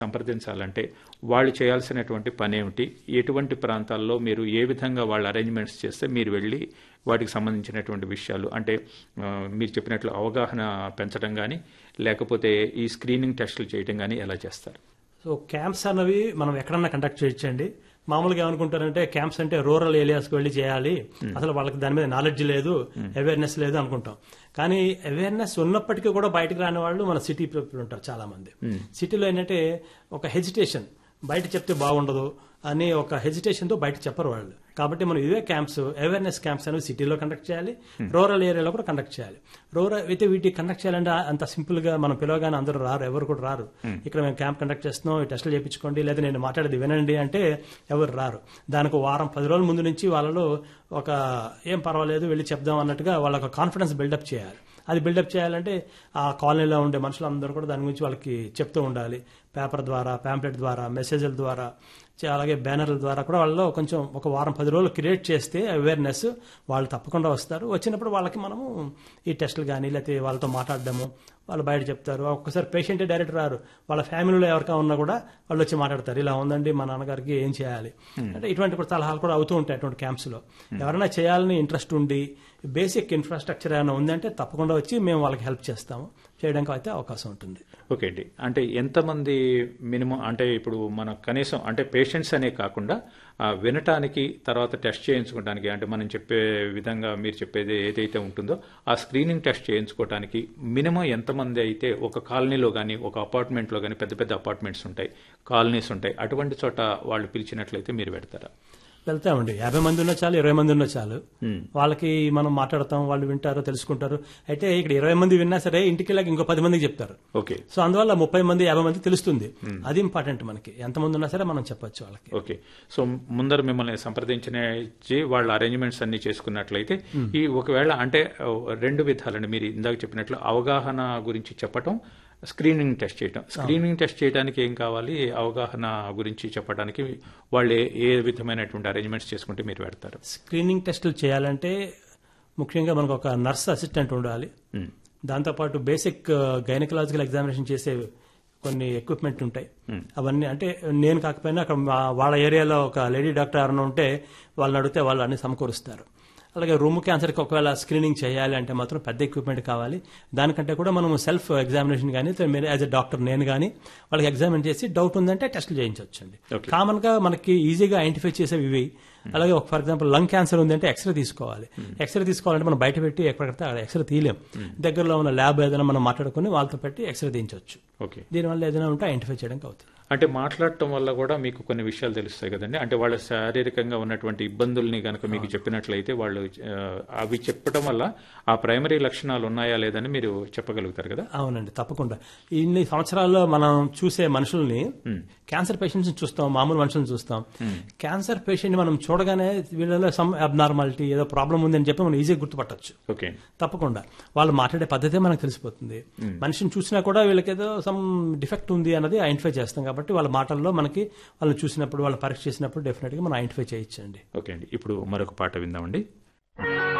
సంప్రదించాలంటే వాళ్ళు చేయాల్సినటువంటి పని ఏమిటి ఎటువంటి ప్రాంతాల్లో మీరు ఏ విధంగా వాళ్ళ అరేంజ్మెంట్స్ చేస్తే మీరు వెళ్ళి వాటికి సంబంధించినటువంటి విషయాలు అంటే ఆ, మీరు చెప్పినట్లు అవగాహన పెంచడం కానీ లేకపోతే ఈ స్క్రీనింగ్ టెస్టులు చేయడం కానీ ఎలా చేస్తారు సో క్యాంప్స్ అన్నవి మనం ఎక్కడన్నా కండక్ట్ చేయొచ్చండి మామూలుగా ఏమనుకుంటారంటే క్యాంప్స్ అంటే రూరల్ ఏరియాస్కి వెళ్ళి చేయాలి అసలు వాళ్ళకి దాని మీద నాలెడ్జ్ లేదు అవేర్నెస్ లేదు అనుకుంటాం కానీ అవేర్నెస్ ఉన్నప్పటికీ కూడా బయటకు రాని వాళ్ళు మన సిటీ పీపుల్ ఉంటారు చాలా మంది సిటీలో ఏంటంటే ఒక హెజిటేషన్ బయట చెప్తే బాగుండదు అని ఒక హెజిటేషన్ తో బయట చెప్పరు వాళ్ళు కాబట్టి మనం ఇవే క్యాంప్స్ అవేర్నెస్ క్యాంప్స్ అనేవి సిటీలో కండక్ట్ చేయాలి రూరల్ ఏరియాలో కూడా కండక్ట్ చేయాలి రూరల్ అయితే వీటి కండక్ట్ చేయాలంటే అంత సింపుల్ గా మనం పిలవగానే అందరూ రారు ఎవరు కూడా రారు ఇక్కడ మేము క్యాంప్ కండక్ట్ చేస్తున్నాం ఈ టెస్టులు చేయించుకోండి లేదా నేను మాట్లాడేది వినండి అంటే ఎవరు రారు దానికి ఒక వారం పది రోజుల ముందు నుంచి వాళ్ళలో ఒక ఏం పర్వాలేదు వెళ్ళి చెప్దాం అన్నట్టుగా వాళ్ళ కాన్ఫిడెన్స్ బిల్డప్ చేయాలి అది బిల్డప్ చేయాలంటే ఆ కాలనీలో ఉండే మనుషులందరూ కూడా దాని గురించి వాళ్ళకి చెప్తూ ఉండాలి పేపర్ ద్వారా ప్యాంప్లెట్ ద్వారా మెసేజ్ల ద్వారా చే- అలాగే బ్యానర్ల ద్వారా కూడా వాళ్ళలో కొంచెం ఒక వారం పది రోజులు క్రియేట్ చేస్తే అవేర్నెస్ వాళ్ళు తప్పకుండా వస్తారు వచ్చినప్పుడు వాళ్ళకి మనము ఈ టెస్టులు కానీ లేకపోతే వాళ్ళతో మాట్లాడడము వాళ్ళు బయట చెప్తారు ఒక్కసారి పేషెంటే డైరెక్ట్ రారు వాళ్ళ ఫ్యామిలీలో ఎవరికా ఉన్నా కూడా వాళ్ళు వచ్చి మాట్లాడతారు ఇలా ఉందండి మా నాన్నగారికి ఏం చేయాలి అంటే ఇటువంటి కూడా సలహాలు కూడా అవుతూ ఉంటాయి అటువంటి క్యాంప్స్ లో ఎవరైనా చేయాలని ఇంట్రెస్ట్ ఉండి బేసిక్ ఇన్ఫ్రాస్ట్రక్చర్ ఏమైనా ఉందంటే తప్పకుండా వచ్చి మేము వాళ్ళకి హెల్ప్ చేస్తాము చేయడానికి అయితే అవకాశం ఉంటుంది ఓకే అండి అంటే ఎంతమంది మినిమం అంటే ఇప్పుడు మన కనీసం అంటే పేషెంట్స్ అనే కాకుండా ఆ, వినటానికి తర్వాత టెస్ట్ చేయించుకోవడానికి అంటే మనం చెప్పే విధంగా మీరు చెప్పేది ఏదైతే ఉంటుందో ఆ స్క్రీనింగ్ టెస్ట్ చేయించుకోవడానికి మినిమం ఎంతమంది అయితే ఒక కాలనీలో కానీ ఒక అపార్ట్మెంట్లో కానీ పెద్ద పెద్ద అపార్ట్మెంట్స్ ఉంటాయి కాలనీస్ ఉంటాయి అటువంటి చోట వాళ్ళు పిలిచినట్లయితే మీరు పెడతారా వెళ్తామండి యాభై మంది ఉన్నా చాలు ఇరవై మంది ఉన్నా చాలు వాళ్ళకి మనం మాట్లాడతాం వాళ్ళు వింటారు తెలుసుకుంటారు అయితే ఇక్కడ ఇరవై మంది విన్నా సరే ఇంటికి వెళ్ళాక ఇంకో పది మందికి చెప్తారు ఓకే సో అందువల్ల ముప్పై మంది యాభై మంది తెలుస్తుంది అది ఇంపార్టెంట్ మనకి ఎంతమంది ఉన్నా సరే మనం చెప్పొచ్చు వాళ్ళకి ఓకే సో ముందర మిమ్మల్ని సంప్రదించిన వాళ్ళ అరేంజ్మెంట్స్ అన్ని చేసుకున్నట్లయితే ఈ ఒకవేళ అంటే ఓ, రెండు విధాలండి మీరు ఇందాక చెప్పినట్లు అవగాహన గురించి చెప్పటం స్క్రీనింగ్ టెస్ట్ చేయటం స్క్రీనింగ్ టెస్ట్ చేయడానికి ఏం కావాలి అవగాహన గురించి చెప్పడానికి వాళ్ళు ఏ- ఏ విధమైనటువంటి అరేంజ్మెంట్స్ చేసుకుంటే మీరు పెడతారు స్క్రీనింగ్ టెస్టులు చేయాలంటే ముఖ్యంగా మనకు ఒక నర్స్ అసిస్టెంట్ ఉండాలి దాంతోపాటు బేసిక్ గైనకలాజికల్ ఎగ్జామినేషన్ చేసే కొన్ని ఎక్విప్మెంట్ ఉంటాయి అవన్నీ అంటే నేను కాకపోయినా అక్కడ మా- వాళ్ళ ఏరియాలో ఒక లేడీ డాక్టర్ ఎవరైనా ఉంటే వాళ్ళని అడిగితే వాళ్ళు అన్ని సమకూరుస్తారు అలాగే రూమ్ క్యాన్సర్కి ఒకవేళ స్క్రీనింగ్ చేయాలి అంటే మాత్రం పెద్ద ఎక్విప్మెంట్ కావాలి దానికంటే కూడా మనం సెల్ఫ్ ఎగ్జామినేషన్ కానీ మీరు యాజ్ ఎ డాక్టర్ నేను కానీ వాళ్ళకి ఎగ్జామిన్ చేసి డౌట్ ఉందంటే టెస్టులు చేయించవచ్చండి కామన్ గా మనకి ఈజీగా ఐడెంటిఫై చేసేవి ఇవి అలాగే ఒక ఫర్ ఎగ్జాంపుల్ లంగ్ క్యాన్సర్ ఉందంటే ఎక్స్రే తీసుకోవాలి ఎక్స్రే తీసుకోవాలంటే మనం బయట పెట్టి ఎక్కడికడితే అక్కడ ఎక్స్రే తీయలేం దగ్గరలో ఉన్న ల్యాబ్ ఏదైనా మనం మాట్లాడుకుని వాళ్ళతో పెట్టి ఎక్స్రే తీయించవచ్చు ఓకే దీనివల్ల ఏదైనా ఉంటే ఐడెంటిఫై చేయడానికి అవుతుంది అంటే మాట్లాడటం వల్ల కూడా మీకు కొన్ని విషయాలు తెలుస్తాయి కదండి అంటే వాళ్ళ శారీరకంగా ఉన్నటువంటి ఇబ్బందుల్ని కనుక మీకు చెప్పినట్లయితే వాళ్ళు ఆ, అవి చెప్పడం వల్ల ఆ ప్రైమరీ లక్షణాలు ఉన్నాయా లేదని మీరు చెప్పగలుగుతారు కదా అవునండి తప్పకుండా ఇన్ని సంవత్సరాల్లో మనం చూసే మనుషుల్ని క్యాన్సర్ పేషెంట్స్ చూస్తాం మామూలు మనుషులను చూస్తాం క్యాన్సర్ పేషెంట్ మనం చూడగానే వీళ్ళలో సమ్ అబ్నార్మాలిటీ ఏదో ప్రాబ్లం ఉందని చెప్పి మనం ఈజీగా గుర్తుపట్టొచ్చు ఓకే తప్పకుండా వాళ్ళు మాట్లాడే పద్ధతే మనకు తెలిసిపోతుంది మనిషిని చూసినా కూడా వీళ్ళకి ఏదో సమ్ డిఫెక్ట్ ఉంది అన్నది ఐడెంటిఫై చేస్తాం కాబట్టి వాళ్ళ మాటల్లో మనకి వాళ్ళని చూసినప్పుడు వాళ్ళని పరీక్ష చేసినప్పుడు డెఫినెట్ గా మనం ఐడెంటిఫై చేయొచ్చండి ఓకే అండి ఇప్పుడు మరొక పాట విందామండి